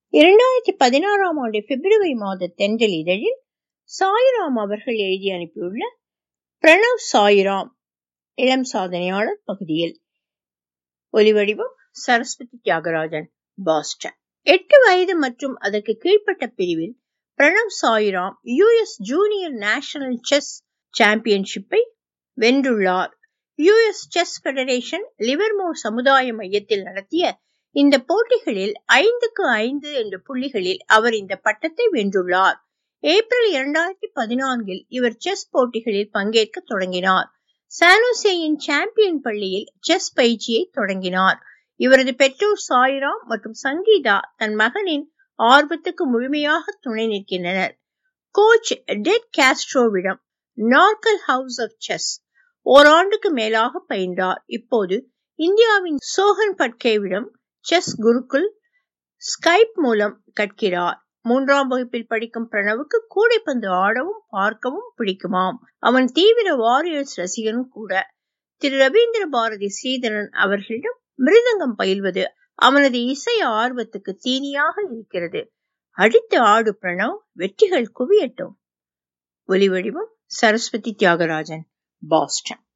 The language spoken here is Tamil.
இரண்டாயிரத்தி பதினாறாம் ஆண்டு பிப்ரவரி மாத தென்றல் இதழில் சாய்ராம் அவர்கள் எழுதி அனுப்பியுள்ள பிரணவ் சாய்ராம் இளம் சாதனையாளர் பகுதியில் ஒலிவடிவம் சரஸ்வதி தியாகராஜன் பாஸ்டன் எட்டு வயது மற்றும் அதற்கு கீழ்ப்பட்ட பிரிவில் Pranav Sairam US junior national chess சாம்பியன்ஷிப்பை வென்றுள்ளார் யுஎஸ் செஸ் பெடரேஷன் லிவர்மோர் சமுதாய மையத்தில் நடத்திய இந்த போட்டிகளில் ஐந்துக்கு ஐந்து என்ற புள்ளிகளில் அவர் இந்த பட்டத்தை வென்றுள்ளார் ஏப்ரல் இரண்டாயிரத்தி பதினான்கில் இவர் செஸ் போட்டிகளில் பங்கேற்க தொடங்கினார் சானோசேயின் சாம்பியன் பள்ளியில் செஸ் பயிற்சியை தொடங்கினார் இவரது பெற்றோர் சாய்ராம் மற்றும் சங்கீதா தன் மகனின் ஆர்வத்துக்கு முழுமையாக துணை நிற்கின்றனர் கோச் டெட் காஸ்ட்ரோவிடம் நார்கல் ஹவுஸ் ஆஃப் செஸ் ஓராண்டுக்கு மேலாக பயின்றார் இப்போது இந்தியாவின் சோஹன் பட்கேவிடம் செஸ் குருக்குள் ஸ்கைப் மூலம் கற்கிறார் மூன்றாம் வகுப்பில் படிக்கும் பிரணவுக்கு கூடைப்பந்து ஆடவும் பார்க்கவும் பிடிக்குமாம் அவன் தீவிர வாரியர்ஸ் ரசிகனும் கூட திரு ரவீந்திர பாரதி ஸ்ரீதரன் அவர்களிடம் மிருதங்கம் பயில்வது அவனது இசை ஆர்வத்துக்கு தீனியாக இருக்கிறது அடித்து ஆடு பிரணவ் வெற்றிகள் குவியட்டும் ஒலிவடிவம் சரஸ்வதி தியாகராஜன் பாஸ்டன்